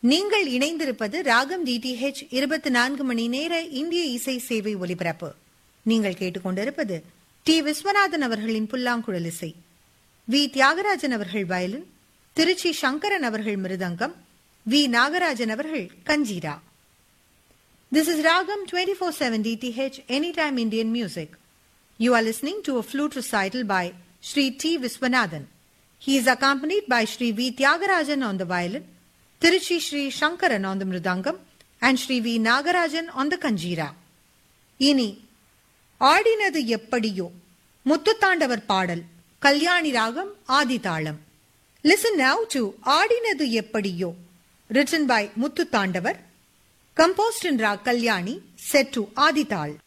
நீங்கள் இணைந்திருப்பது ராகம் டிடிஹெச் இருபத்தி நான்கு மணி நேர இந்திய இசை சேவை ஒலிபரப்பு நீங்கள் கேட்டுக்கொண்டிருப்பது டி விஸ்வநாதன் அவர்களின் புல்லாங்குழல் இசை வி தியாகராஜன் அவர்கள் வயலின் திருச்சி சங்கரன் அவர்கள் மிருதங்கம் வி நாகராஜன் அவர்கள் கஞ்சீரா This is Ragam 24/7 DTH Anytime Indian Music. You are listening to a flute recital by Sri T. Viswanathan. He is accompanied by Sri V. Tyagarajan on the violin, Tiruchi Sri Shankaran on the mridangam, and Sri V. Nagarajan on the kanjira. இனி ஆடினது எப்படியோ முத்துத்தாண்டவர் பாடல் கல்யாணி ராகம் ஆதிதாளம் listen now to ஆடினது எப்படியோ written by Muthuthandavar composed in Rag Kalyani, set to Adital.